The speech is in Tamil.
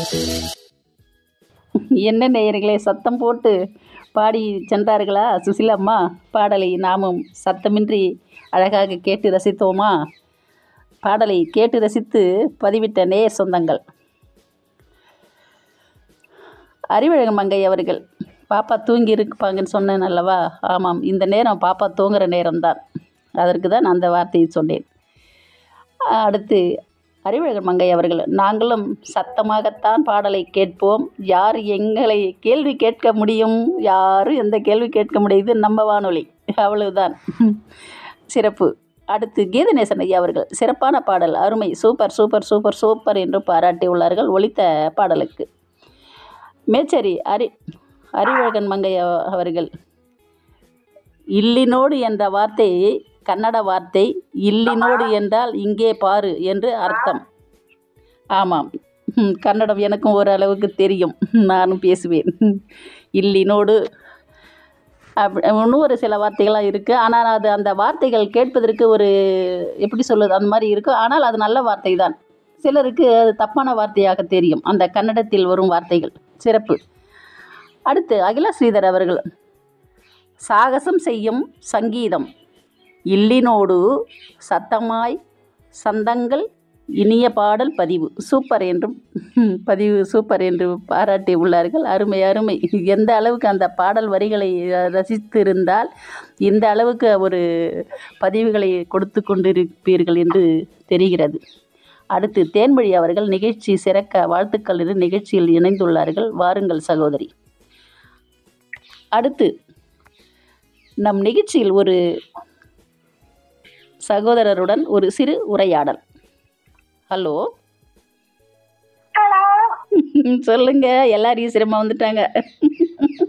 என்ன நேயர்களே சத்தம் போட்டு பாடி சென்றார்களா சுசிலா அம்மா பாடலை நாமும் சத்தமின்றி அழகாக கேட்டு ரசித்தோமா பாடலை கேட்டு ரசித்து பதிவிட்ட நேயர் சொந்தங்கள் அறிவழகம் மங்கை அவர்கள் பாப்பா தூங்கி இருப்பாங்கன்னு சொன்னேன் அல்லவா ஆமாம் இந்த நேரம் பாப்பா தூங்குற நேரம்தான் அதற்கு தான் அந்த வார்த்தையை சொன்னேன் அடுத்து அறிவழகர் மங்கை அவர்கள் நாங்களும் சத்தமாகத்தான் பாடலை கேட்போம் யார் எங்களை கேள்வி கேட்க முடியும் யாரும் எந்த கேள்வி கேட்க முடியுது நம்ம வானொலி அவ்வளவுதான் சிறப்பு அடுத்து கீதநேசன் ஐயா அவர்கள் சிறப்பான பாடல் அருமை சூப்பர் சூப்பர் சூப்பர் சூப்பர் என்று பாராட்டியுள்ளார்கள் ஒலித்த பாடலுக்கு மேச்சேரி அறி அறிவழகன் மங்கை அவ- அவர்கள் இல்லினோடு என்ற வார்த்தை கன்னட வார்த்தை இல்லினோடு என்றால் இங்கே பாரு என்று அர்த்தம் ஆமாம் ம், கன்னடம் எனக்கும் ஓரளவுக்கு தெரியும் நானும் பேசுவேன் இல்லினோடு அப்படி இன்னும் ஒரு சில வார்த்தைகள்லாம் இருக்குது ஆனால் அது அந்த வார்த்தைகள் கேட்பதற்கு ஒரு எப்படி சொல்லுது அந்த மாதிரி இருக்கும் ஆனால் அது நல்ல வார்த்தை தான் சிலருக்கு அது தப்பான வார்த்தையாக தெரியும் அந்த கன்னடத்தில் வரும் வார்த்தைகள் சிறப்பு அடுத்து அகில ஸ்ரீதர் அவர்கள் சாகசம் செய்யும் சங்கீதம் இல்லினோடு சத்தமாய் சந்தங்கள் இனிய பாடல் பதிவு சூப்பர் என்றும் பதிவு சூப்பர் என்று பாராட்டி உள்ளார்கள் அருமை அருமை எந்த அளவுக்கு அந்த பாடல் வரிகளை ரசித்திருந்தால் இந்த அளவுக்கு ஒரு பதிவுகளை கொடுத்து கொண்டிருப்பீர்கள் என்று தெரிகிறது அடுத்து தேன்மொழி அவர்கள் நிகழ்ச்சி சிறக்க வாழ்த்துக்கள் என்று நிகழ்ச்சியில் இணைந்துள்ளார்கள் வாருங்கள் சகோதரி அடுத்து நம் நிகழ்ச்சியில் ஒரு சகோதரருடன் ஒரு சிறு உரையாடல் ஹலோ ஹலோ சொல்லுங்க எல்லாரையும் சிரமம் வந்துட்டாங்க